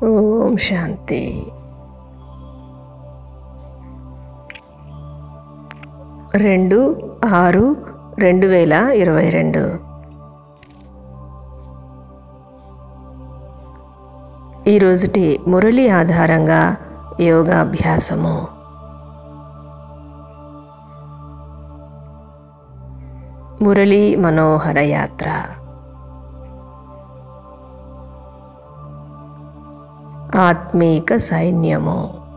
ఓం శాంతి రెండు ఆరు రెండు వేల ఇరవై రెండు ఈరోజుటి మురళి ఆధారంగా యోగాభ్యాసము మురళీ మనోహర యాత్ర ఆత్మీక సైన్యము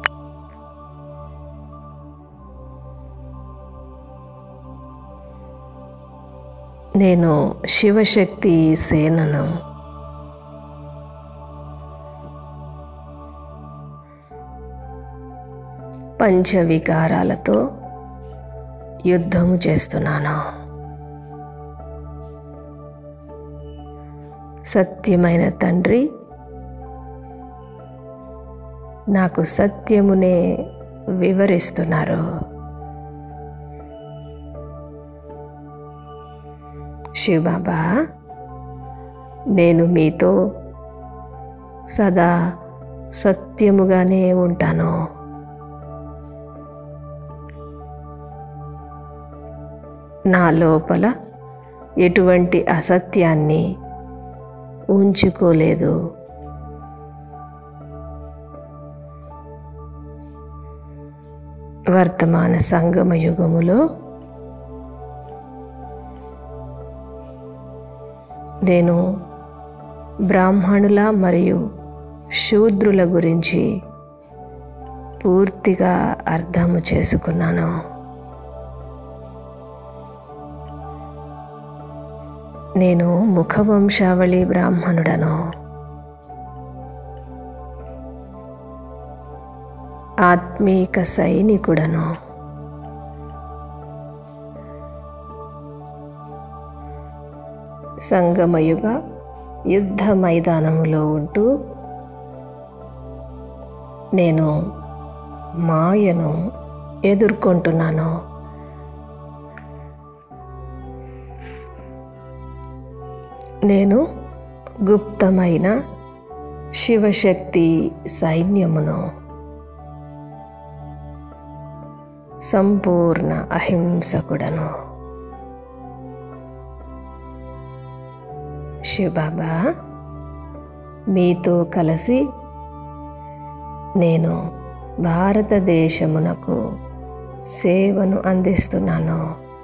నేను శివశక్తి సేనను పంచవికారాలతో యుద్ధము చేస్తున్నాను సత్యమైన తండ్రి నాకు సత్యమునే వివరిస్తున్నారు శివబాబా నేను మీతో సదా సత్యముగానే ఉంటాను నా లోపల ఎటువంటి అసత్యాన్ని ఉంచుకోలేదు వర్తమాన సంగమ యుగములో నేను బ్రాహ్మణుల మరియు శూద్రుల గురించి పూర్తిగా అర్థము చేసుకున్నాను నేను ముఖవంశావళి బ్రాహ్మణుడను ఆత్మీక సైనికుడను సంగమయుగ యుద్ధ మైదానములో ఉంటూ నేను మాయను ఎదుర్కొంటున్నాను నేను గుప్తమైన శివశక్తి సైన్యమును సంపూర్ణ అహింసకుడను శివబాబా మీతో కలిసి నేను భారతదేశమునకు సేవను అందిస్తున్నాను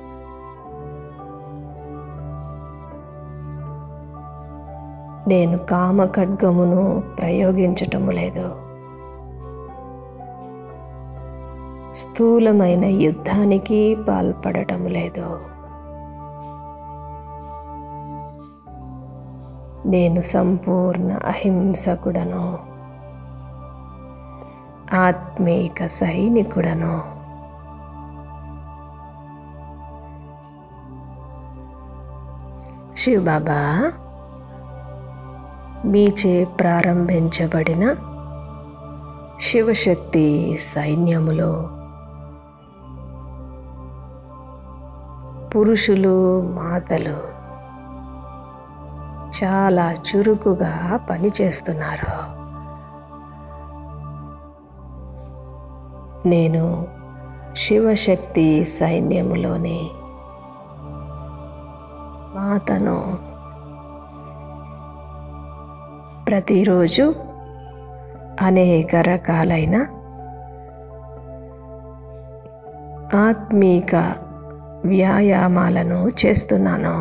నేను కామఖడ్గమును ప్రయోగించటము లేదు స్థూలమైన యుద్ధానికి పాల్పడటం లేదు నేను సంపూర్ణ అహింసకుడను ఆత్మీక సైనికుడను శివబాబా మీచే ప్రారంభించబడిన శివశక్తి సైన్యములో పురుషులు మాతలు చాలా చురుకుగా పనిచేస్తున్నారు నేను శివశక్తి సైన్యములోని మాతను ప్రతిరోజు అనేక రకాలైన ఆత్మీక వ్యాయామాలను చేస్తున్నాను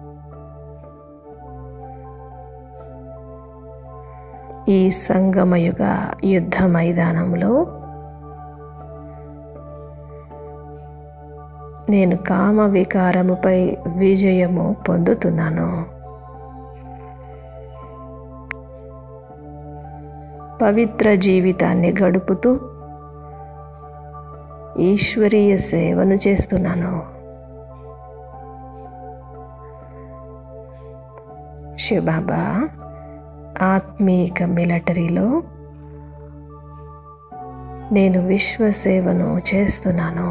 ఈ సంగమయుగ యుద్ధ మైదానంలో నేను కామ వికారముపై విజయము పొందుతున్నాను పవిత్ర జీవితాన్ని గడుపుతూ ఈశ్వరీయ సేవను చేస్తున్నాను శివబాబా ఆత్మీక మిలిటరీలో నేను విశ్వసేవను చేస్తున్నాను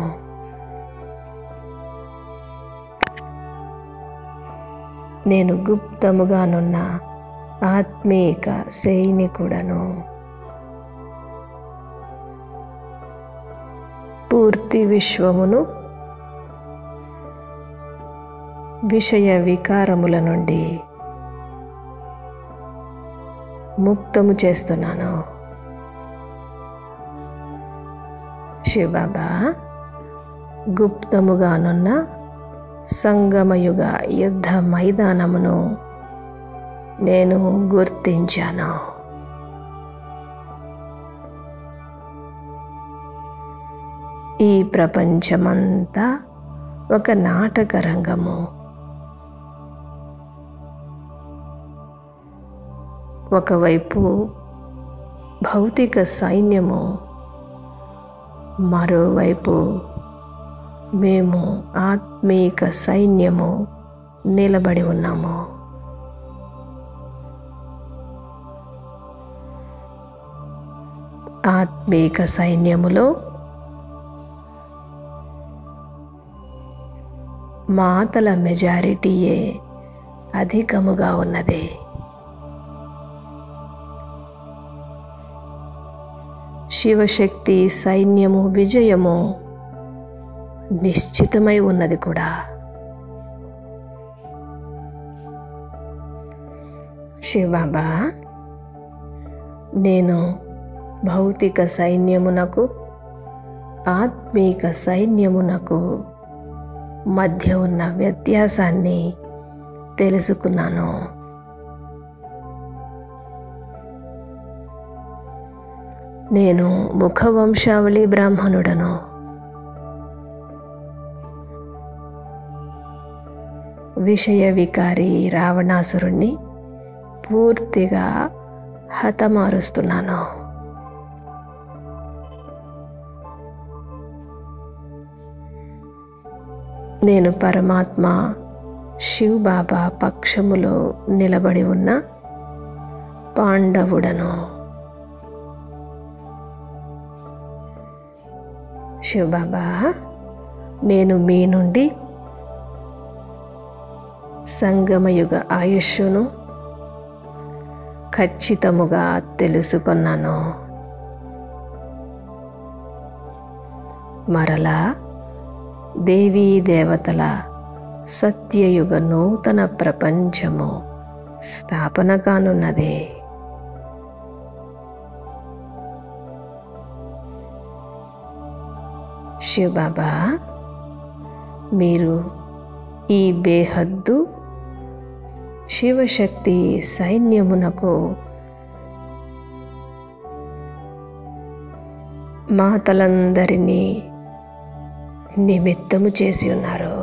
నేను గుప్తముగానున్న ఆత్మీక సైనికుడను పూర్తి విశ్వమును విషయ వికారముల నుండి ముక్తము చేస్తున్నాను శివబాబా గుప్తముగానున్న సంగమయుగ యుద్ధ మైదానమును నేను గుర్తించాను ఈ ప్రపంచమంతా ఒక నాటక రంగము ఒకవైపు భౌతిక సైన్యము మరోవైపు మేము ఆత్మీక సైన్యము నిలబడి ఉన్నాము ఆత్మీక సైన్యములో మాతల మెజారిటీయే అధికముగా ఉన్నది శివశక్తి సైన్యము విజయము నిశ్చితమై ఉన్నది కూడా శివబాబా నేను భౌతిక సైన్యమునకు ఆత్మీక సైన్యమునకు మధ్య ఉన్న వ్యత్యాసాన్ని తెలుసుకున్నాను నేను ముఖవంశావళి బ్రాహ్మణుడను విషయ వికారి రావణాసురుణ్ణి పూర్తిగా హతమారుస్తున్నాను నేను పరమాత్మ శివ్ బాబా పక్షములో నిలబడి ఉన్న పాండవుడను శివ్ బాబా నేను మీ నుండి సంగమయుగ ఆయుష్ను ఖచ్చితముగా తెలుసుకున్నాను మరలా దేవీ దేవతల సత్యయుగ నూతన ప్రపంచము స్థాపన కానున్నది శివబాబా మీరు ఈ బేహద్దు శివశక్తి సైన్యమునకు మాతలందరినీ నిమిత్తము చేసి ఉన్నారు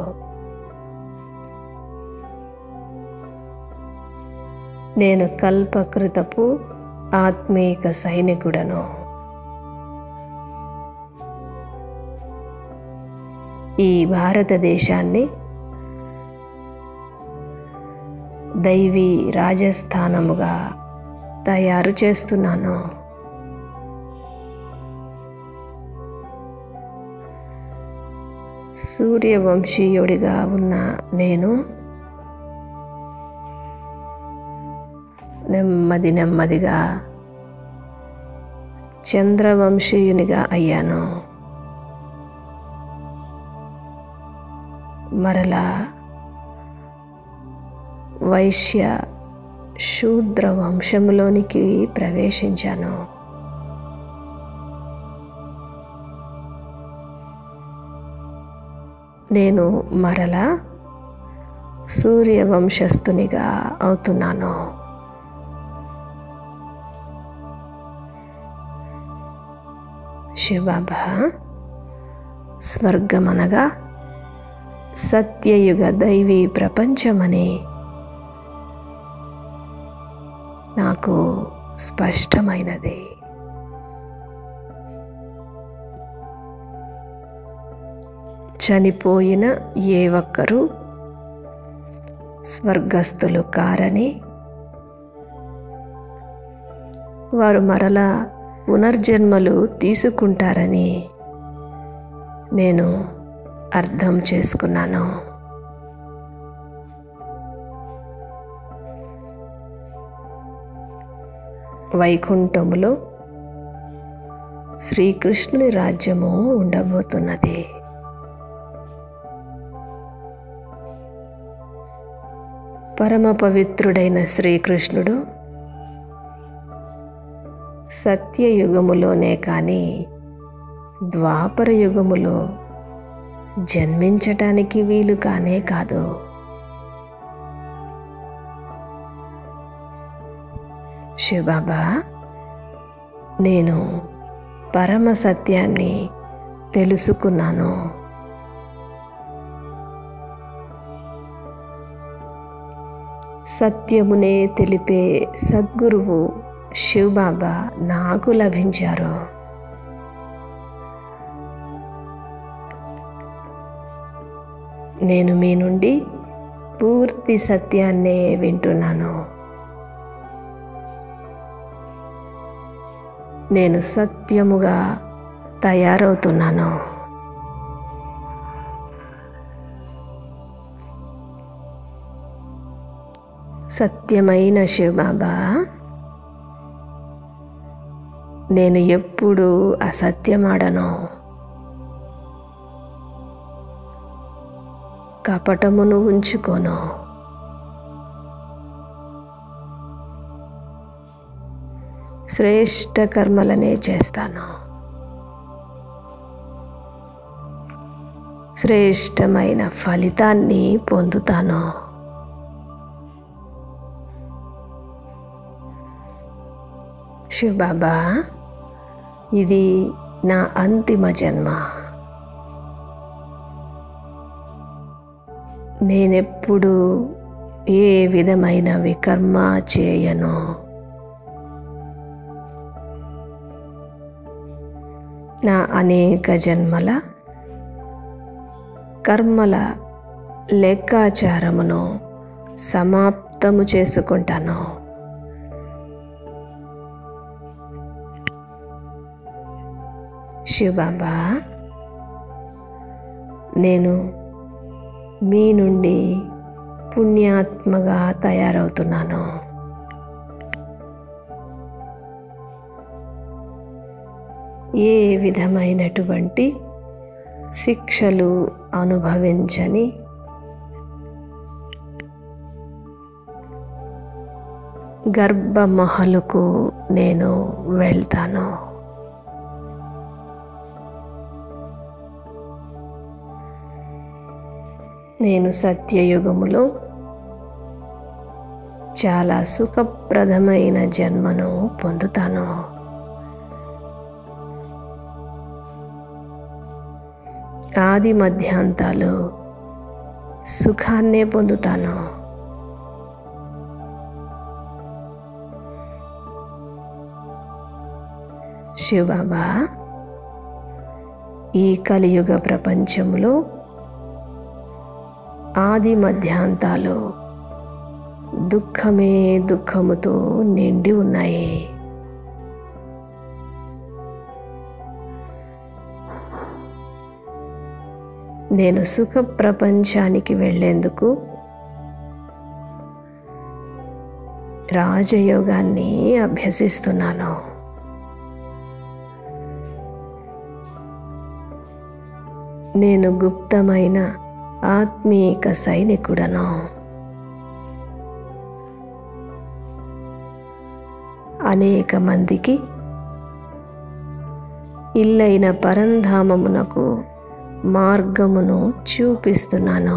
నేను కల్పకృతపు ఆత్మీక సైనికుడను ఈ భారతదేశాన్ని దైవీ రాజస్థానముగా తయారు చేస్తున్నాను సూర్యవంశీయుడిగా ఉన్న నేను నెమ్మది నెమ్మదిగా చంద్రవంశీయునిగా అయ్యాను మరలా వైశ్య శూద్ర వంశంలోనికి ప్రవేశించాను నేను మరలా సూర్యవంశస్థునిగా అవుతున్నాను శివబాబా స్వర్గమనగా సత్యయుగ దైవీ ప్రపంచమని నాకు స్పష్టమైనది చనిపోయిన ఏ ఒక్కరూ స్వర్గస్థులు కారని వారు మరలా పునర్జన్మలు తీసుకుంటారని నేను అర్థం చేసుకున్నాను వైకుంఠములో శ్రీకృష్ణుని రాజ్యము ఉండబోతున్నది పరమ పవిత్రుడైన శ్రీకృష్ణుడు సత్యయుగములోనే కానీ ద్వాపర యుగములో జన్మించటానికి వీలు కానే కాదు శివబాబా నేను పరమ సత్యాన్ని తెలుసుకున్నాను సత్యమునే తెలిపే సద్గురువు శివబాబా నాకు లభించారు నేను మీ నుండి పూర్తి సత్యాన్నే వింటున్నాను నేను సత్యముగా తయారవుతున్నాను సత్యమైన శివబాబా నేను ఎప్పుడు అసత్యమాడను కపటమును ఉంచుకోను శ్రేష్ట కర్మలనే చేస్తాను శ్రేష్టమైన ఫలితాన్ని పొందుతాను శివబాబా ఇది నా అంతిమ జన్మ నేనెప్పుడు ఏ విధమైన వికర్మ చేయను నా అనేక జన్మల కర్మల లెక్కాచారమును సమాప్తము చేసుకుంటాను శివబాబా నేను మీ నుండి పుణ్యాత్మగా తయారవుతున్నాను ఏ విధమైనటువంటి శిక్షలు అనుభవించని గర్భమహలుకు నేను వెళ్తాను నేను సత్యయుగములో చాలా సుఖప్రదమైన జన్మను పొందుతాను ఆది మధ్యాంతాలు సుఖాన్నే పొందుతాను శివబాబా ఈ కలియుగ ప్రపంచంలో ఆది మధ్యాంతాలు దుఃఖమే దుఃఖముతో నిండి ఉన్నాయి నేను సుఖ ప్రపంచానికి వెళ్ళేందుకు రాజయోగాన్ని అభ్యసిస్తున్నాను నేను గుప్తమైన ఆత్మీక సైనికుడను అనేక మందికి ఇల్లైన పరంధామమునకు మార్గమును చూపిస్తున్నాను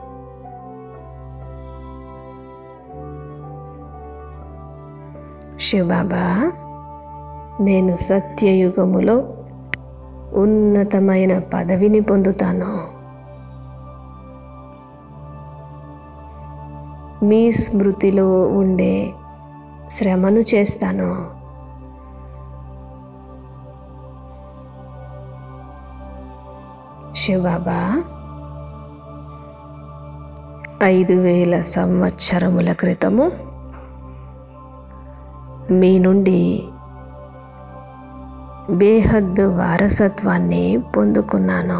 శివబాబా నేను సత్యయుగములో ఉన్నతమైన పదవిని పొందుతాను మీ స్మృతిలో ఉండే శ్రమను చేస్తాను శివబాబా ఐదు వేల సంవత్సరముల క్రితము మీ నుండి బేహద్దు వారసత్వాన్ని పొందుకున్నాను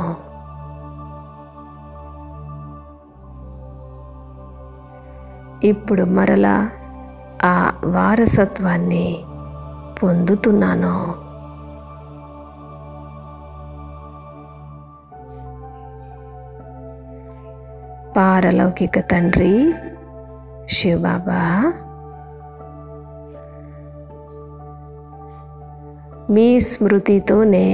ఇప్పుడు మరలా ఆ వారసత్వాన్ని పొందుతున్నాను పారలౌకిక తండ్రి శివబాబా మీ స్మృతితోనే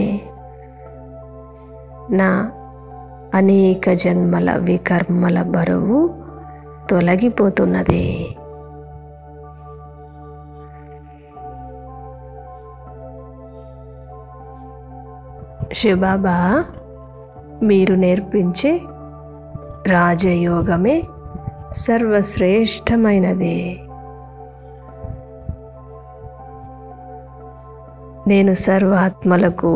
నా అనేక జన్మల వికర్మల బరువు తొలగిపోతున్నది శివబాబా మీరు నేర్పించే రాజయోగమే సర్వశ్రేష్టమైనది నేను సర్వాత్మలకు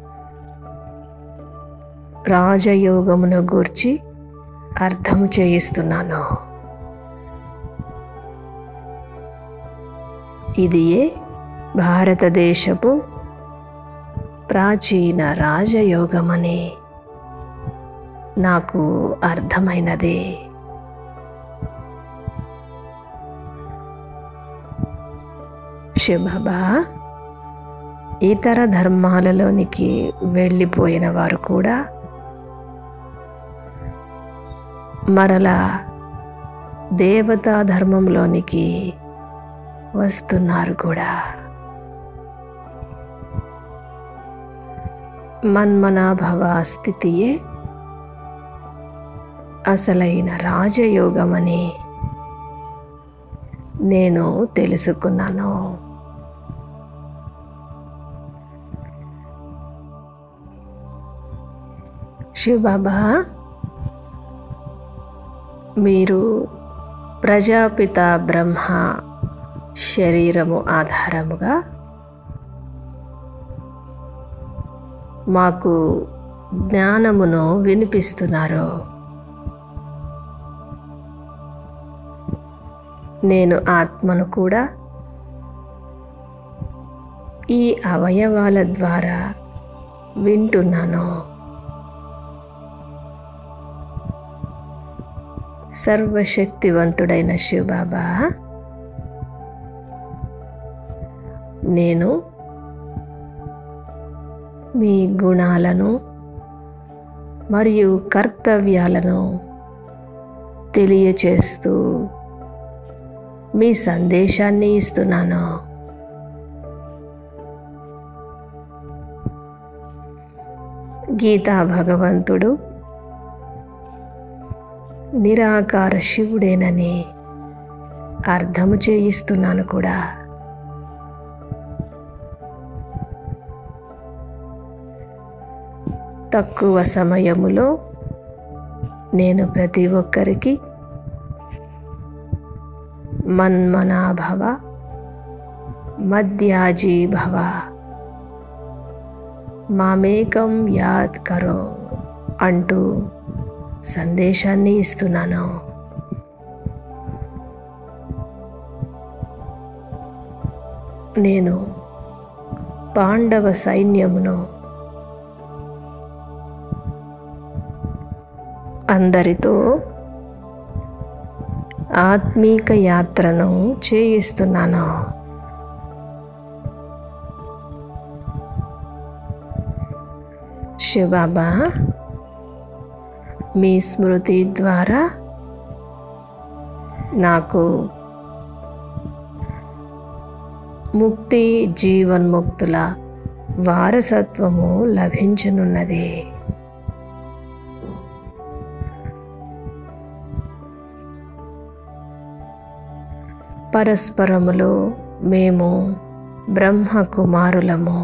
రాజయోగమును గూర్చి అర్థము చేయిస్తున్నాను ఇది ఏ భారతదేశపు ప్రాచీన రాజయోగమని నాకు అర్థమైనది శివబాబా ఇతర ధర్మాలలోనికి వెళ్ళిపోయిన వారు కూడా మరలా దేవతా ధర్మంలోనికి వస్తున్నారు కూడా మన్మనాభవ స్థితియే అసలైన రాజయోగమని నేను తెలుసుకున్నాను శివబాబా మీరు ప్రజాపిత బ్రహ్మ శరీరము ఆధారముగా మాకు జ్ఞానమును వినిపిస్తున్నారు నేను ఆత్మను కూడా ఈ అవయవాల ద్వారా వింటున్నాను సర్వశక్తివంతుడైన శివబాబా నేను మీ గుణాలను మరియు కర్తవ్యాలను తెలియచేస్తూ మీ సందేశాన్ని ఇస్తున్నాను గీతా భగవంతుడు నిరాకార శివుడేనని అర్థము చేయిస్తున్నాను కూడా తక్కువ సమయములో నేను ప్రతి ఒక్కరికి మన్మనాభవ మధ్యాజీ భవ మామేకం యాద్ కరో అంటూ సందేశాన్ని ఇస్తున్నాను నేను పాండవ సైన్యమును అందరితో ఆత్మీక యాత్రను చేయిస్తున్నాను శివబాబా మీ స్మృతి ద్వారా నాకు ముక్తి జీవన్ముక్తుల వారసత్వము లభించనున్నది పరస్పరములో మేము బ్రహ్మ కుమారులము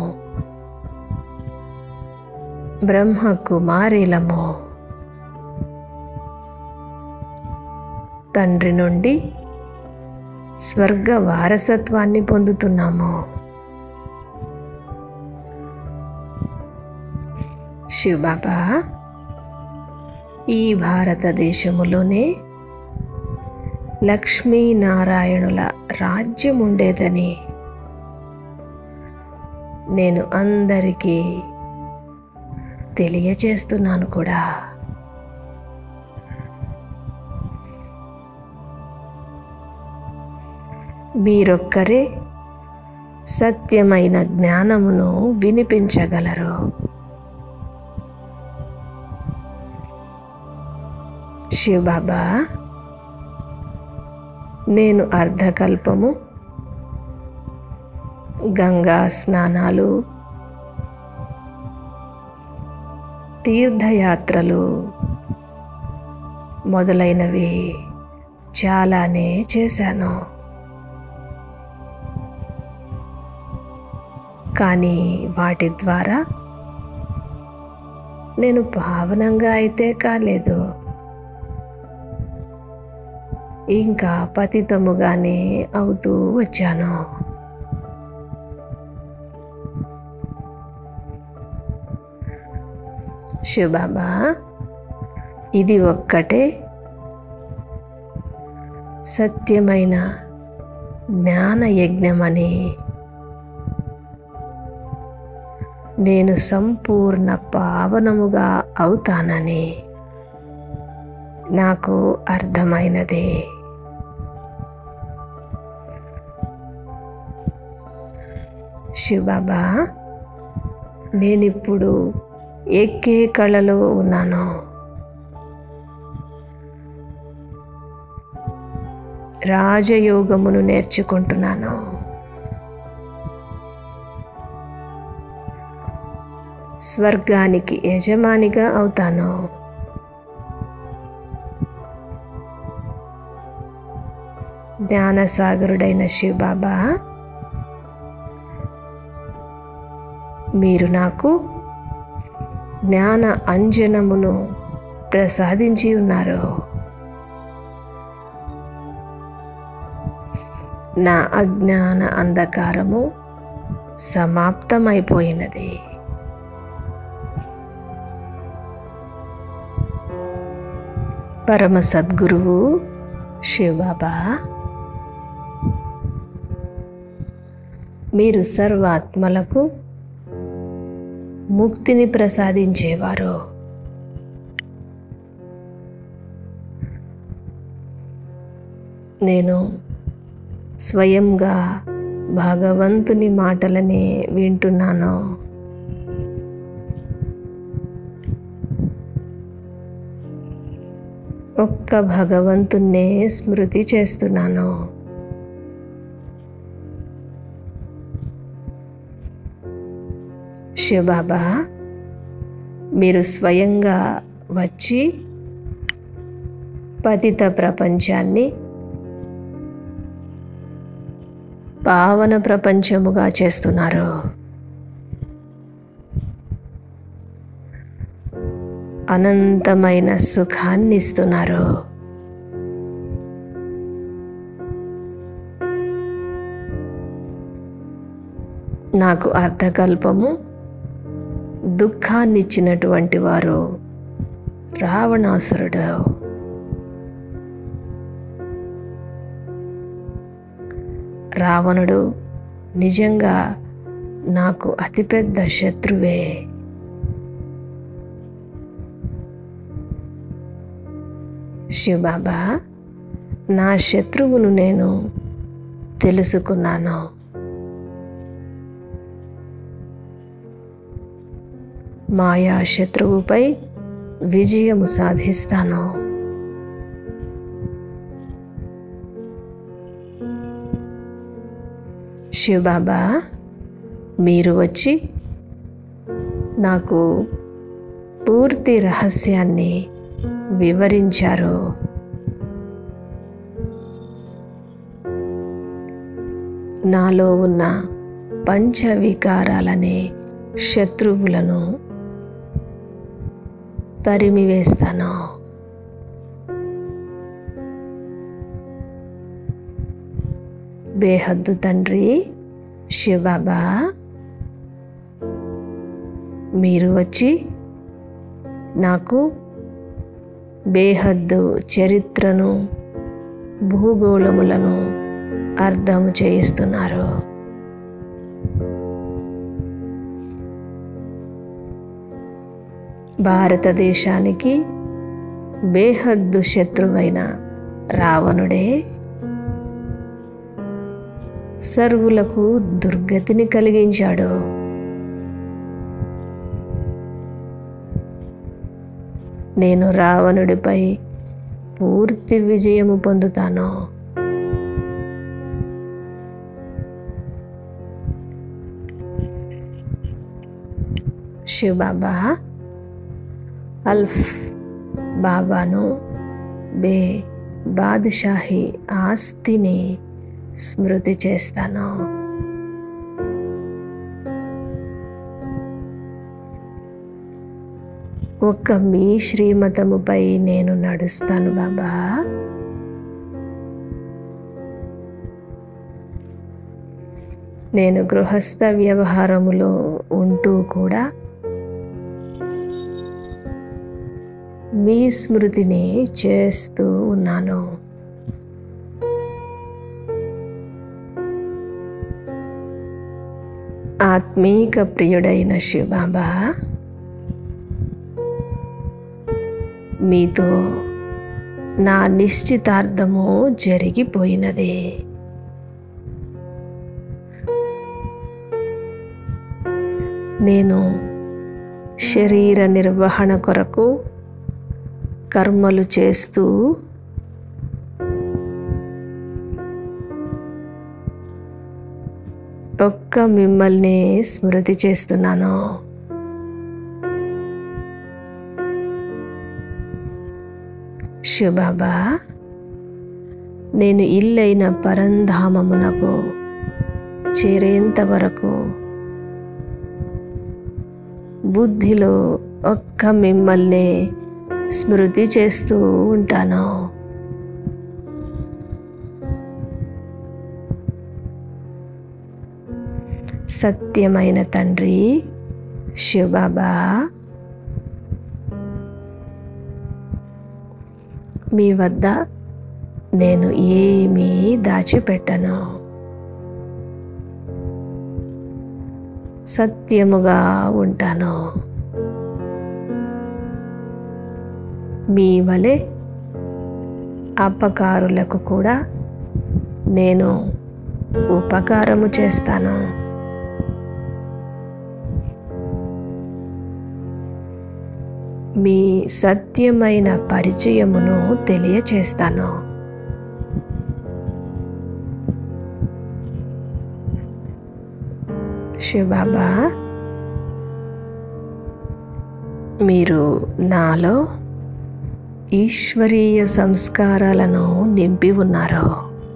బ్రహ్మ కుమారిలము తండ్రి నుండి స్వర్గ వారసత్వాన్ని పొందుతున్నాము శివబాబా ఈ భారతదేశములోనే లక్ష్మీనారాయణుల రాజ్యం ఉండేదని నేను అందరికీ తెలియచేస్తున్నాను కూడా మీరొక్కరే సత్యమైన జ్ఞానమును వినిపించగలరు శివబాబా నేను అర్ధకల్పము గంగా స్నానాలు తీర్థయాత్రలు మొదలైనవి చాలానే చేశాను కానీ వాటి ద్వారా నేను పావనంగా అయితే కాలేదు ఇంకా పతితముగానే అవుతూ వచ్చాను శివబాబా ఇది ఒక్కటే సత్యమైన జ్ఞాన యజ్ఞమని నేను సంపూర్ణ పావనముగా అవుతానని నాకు అర్థమైనది శివబాబా నేనిప్పుడు ఎక్కే కళలో ఉన్నాను రాజయోగమును నేర్చుకుంటున్నాను స్వర్గానికి యజమానిగా అవుతాను జ్ఞానసాగరుడైన శివబాబా మీరు నాకు జ్ఞాన అంజనమును ప్రసాదించి ఉన్నారు నా అజ్ఞాన అంధకారము సమాప్తమైపోయినది పరమ సద్గురువు శివబాబా మీరు సర్వాత్మలకు ముక్తిని ప్రసాదించేవారు నేను స్వయంగా భగవంతుని మాటలనే వింటున్నాను ఒక్క భగవంతున్నే స్మృతి చేస్తున్నాను శివబాబా మీరు స్వయంగా వచ్చి పతిత ప్రపంచాన్ని పావన ప్రపంచముగా చేస్తున్నారు అనంతమైన సుఖాన్ని ఇస్తున్నారు నాకు అర్థకల్పము దుఃఖాన్నిచ్చినటువంటి వారు రావణాసురుడు రావణుడు నిజంగా నాకు అతిపెద్ద శత్రువే శివబాబా నా శత్రువును నేను తెలుసుకున్నాను మాయా శత్రువుపై విజయము సాధిస్తాను శివబాబా మీరు వచ్చి నాకు పూర్తి రహస్యాన్ని వివరించారు నాలో ఉన్న పంచవికారాలనే శత్రువులను తరిమివేస్తాను బేహద్దు తండ్రి శివబాబా మీరు వచ్చి నాకు బేహద్దు చరిత్రను భూగోళములను అర్థం చేయిస్తున్నారు భారతదేశానికి బేహద్దు శత్రువైన రావణుడే సర్వులకు దుర్గతిని కలిగించాడు నేను రావణుడిపై పూర్తి విజయము పొందుతాను శివ్ బాబా అల్ఫ్ బాబాను బే బాద్షాహి ఆస్తిని స్మృతి చేస్తాను ఒక్క మీ శ్రీమతముపై నేను నడుస్తాను బాబా నేను గృహస్థ వ్యవహారములో ఉంటూ కూడా మీ స్మృతిని చేస్తూ ఉన్నాను ఆత్మీక ప్రియుడైన శివబాబా మీతో నా నిశ్చితార్థము జరిగిపోయినది నేను శరీర నిర్వహణ కొరకు కర్మలు చేస్తూ ఒక్క మిమ్మల్ని స్మృతి చేస్తున్నాను శివబాబా నేను ఇల్లైన పరంధామమునకు చేరేంత వరకు బుద్ధిలో ఒక్క మిమ్మల్ని స్మృతి చేస్తూ ఉంటాను సత్యమైన తండ్రి శివబాబా మీ వద్ద నేను ఏమీ దాచిపెట్టను సత్యముగా ఉంటాను మీ వలె అపకారులకు కూడా నేను ఉపకారము చేస్తాను మీ సత్యమైన పరిచయమును తెలియచేస్తాను శివబాబా మీరు నాలో ఈశ్వరీయ సంస్కారాలను నింపి ఉన్నారు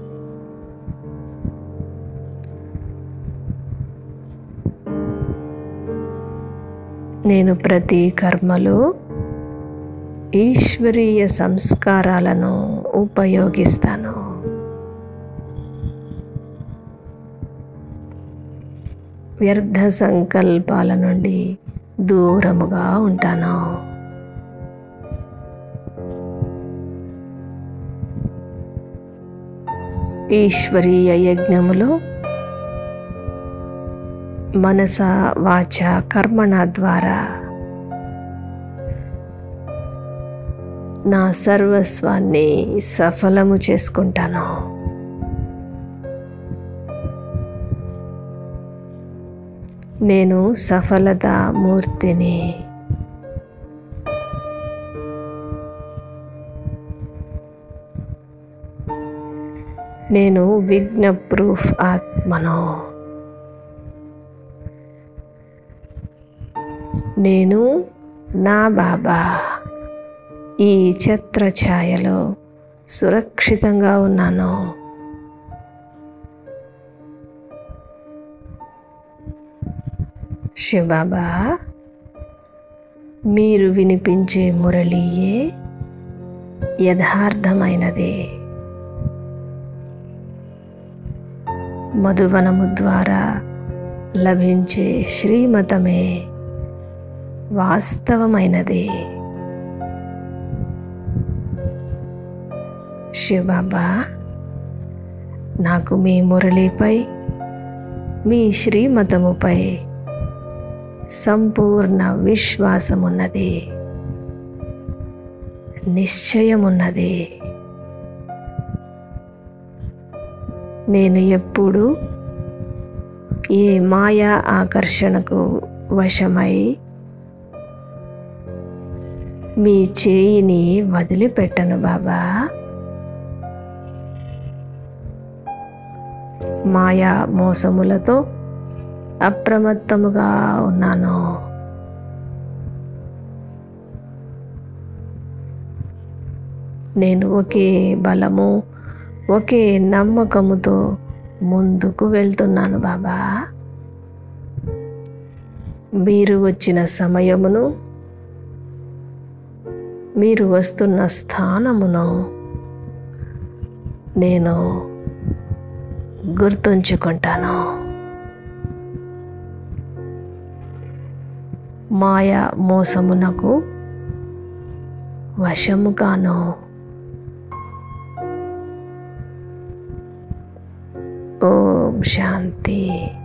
నేను ప్రతి కర్మలో ఈశ్వరీయ సంస్కారాలను ఉపయోగిస్తాను వ్యర్థ సంకల్పాల నుండి దూరముగా ఉంటాను ఈశ్వరీయ యజ్ఞములో మనస వాచ కర్మణ ద్వారా నా సర్వస్వాన్ని సఫలము చేసుకుంటాను నేను సఫలత మూర్తిని నేను విఘ్న ప్రూఫ్ ఆత్మను నేను నా బాబా ఈ ఛత్ర ఛాయలో సురక్షితంగా ఉన్నాను శివబాబా మీరు వినిపించే మురళీయే యథార్థమైనది మధువనము ద్వారా లభించే శ్రీమతమే వాస్తవమైనది శివబాబా నాకు మీ మురళిపై మీ శ్రీమతముపై సంపూర్ణ విశ్వాసమున్నది నిశ్చయమున్నది నేను ఎప్పుడు ఏ మాయా ఆకర్షణకు వశమై మీ చేయిని వదిలిపెట్టను బాబా మాయా మోసములతో అప్రమత్తముగా ఉన్నాను నేను ఒకే బలము ఒకే నమ్మకముతో ముందుకు వెళ్తున్నాను బాబా మీరు వచ్చిన సమయమును మీరు వస్తున్న స్థానమును నేను గుర్తుంచుకుంటాను మాయ మోసమునకు వశముగాను ఓం శాంతి